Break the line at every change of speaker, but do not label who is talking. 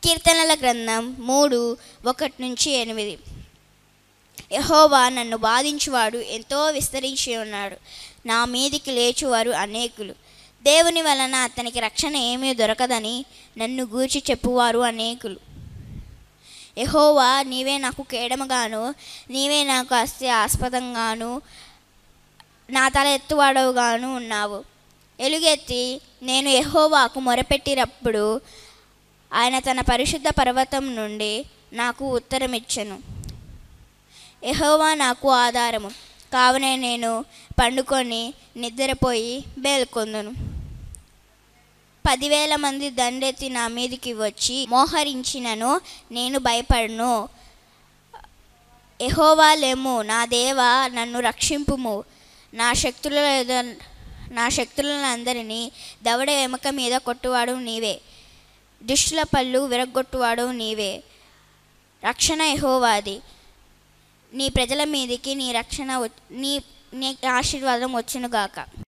కీర్తనల గ్రంథం మూడు ఒకటి నుంచి ఎనిమిది యహోవా నన్ను బాధించువాడు ఎంతో విస్తరించి ఉన్నాడు నా మీదికి లేచువారు అనేకులు దేవుని వలన అతనికి రక్షణ ఏమీ దొరకదని నన్ను గూర్చి చెప్పువారు అనేకులు యహోవా నీవే నాకు కేడమగాను నీవే నాకు అస్తి ఆస్పదంగాను నా తల ఎత్తువాడవుగాను ఉన్నావు ఎలుగెత్తి నేను యహోవాకు మొరపెట్టినప్పుడు ఆయన తన పరిశుద్ధ పర్వతం నుండి నాకు ఉత్తరమిచ్చెను యహోవా నాకు ఆధారము కావున నేను పండుకొని నిద్రపోయి మేల్కొందును పదివేల మంది దండెత్తి నా మీదికి వచ్చి మోహరించినను నేను భయపడను ఎహోవా లేము నా దేవా నన్ను రక్షింపుము నా శక్తుల ఎద- నా శక్తులను అందరినీ దవడ ఎముక మీద కొట్టువాడు నీవే దుష్టుల పళ్ళు విరగొట్టువాడు నీవే రక్షణ ఎహోవాది నీ ప్రజల మీదికి నీ రక్షణ వ- నీ నీ ఆశీర్వాదం వచ్చునుగాక